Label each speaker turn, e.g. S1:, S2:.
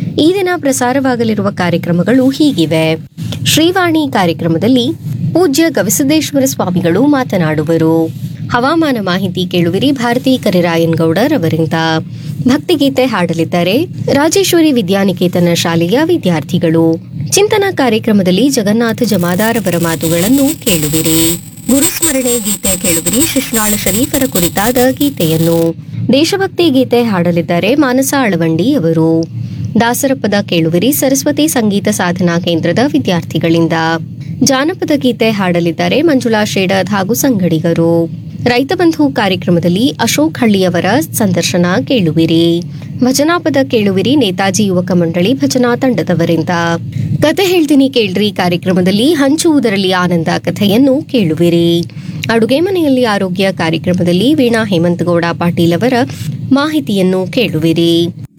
S1: ಈ ದಿನ ಪ್ರಸಾರವಾಗಲಿರುವ ಕಾರ್ಯಕ್ರಮಗಳು ಹೀಗಿವೆ ಶ್ರೀವಾಣಿ ಕಾರ್ಯಕ್ರಮದಲ್ಲಿ ಪೂಜ್ಯ ಗವಿಸಿದ್ದೇಶ್ವರ ಸ್ವಾಮಿಗಳು ಮಾತನಾಡುವರು ಹವಾಮಾನ ಮಾಹಿತಿ ಕೇಳುವಿರಿ ಭಾರತಿ ಕರಿರಾಯನ್ ಗೌಡರ್ ಅವರಿಂದ ಭಕ್ತಿಗೀತೆ ಹಾಡಲಿದ್ದಾರೆ ರಾಜೇಶ್ವರಿ ವಿದ್ಯಾನಿಕೇತನ ಶಾಲೆಯ ವಿದ್ಯಾರ್ಥಿಗಳು ಚಿಂತನ ಕಾರ್ಯಕ್ರಮದಲ್ಲಿ ಜಗನ್ನಾಥ ಜಮಾದಾರ್ ಅವರ ಮಾತುಗಳನ್ನು ಕೇಳುವಿರಿ ಗುರುಸ್ಮರಣೆ ಗೀತೆ ಕೇಳುವಿರಿ ಶಿಶ್ನಾಳ ಶರೀಫರ ಕುರಿತಾದ ಗೀತೆಯನ್ನು ದೇಶಭಕ್ತಿ ಗೀತೆ ಹಾಡಲಿದ್ದಾರೆ ಮಾನಸ ಅಳವಂಡಿ ಅವರು ದಾಸರಪದ ಕೇಳುವಿರಿ ಸರಸ್ವತಿ ಸಂಗೀತ ಸಾಧನಾ ಕೇಂದ್ರದ ವಿದ್ಯಾರ್ಥಿಗಳಿಂದ ಜಾನಪದ ಗೀತೆ ಹಾಡಲಿದ್ದಾರೆ ಮಂಜುಳಾ ಶೇಡದ್ ಹಾಗೂ ಸಂಗಡಿಗರು ರೈತ ಬಂಧು ಕಾರ್ಯಕ್ರಮದಲ್ಲಿ ಅಶೋಕ್ ಹಳ್ಳಿಯವರ ಸಂದರ್ಶನ ಕೇಳುವಿರಿ ಭಜನಾಪದ ಕೇಳುವಿರಿ ನೇತಾಜಿ ಯುವಕ ಮಂಡಳಿ ಭಜನಾ ತಂಡದವರಿಂದ ಕತೆ ಹೇಳ್ತೀನಿ ಕೇಳ್ರಿ ಕಾರ್ಯಕ್ರಮದಲ್ಲಿ ಹಂಚುವುದರಲ್ಲಿ ಆನಂದ ಕಥೆಯನ್ನು ಕೇಳುವಿರಿ ಅಡುಗೆ ಮನೆಯಲ್ಲಿ ಆರೋಗ್ಯ ಕಾರ್ಯಕ್ರಮದಲ್ಲಿ ವೀಣಾ ಹೇಮಂತಗೌಡ ಪಾಟೀಲ್ ಅವರ ಮಾಹಿತಿಯನ್ನು ಕೇಳುವಿರಿ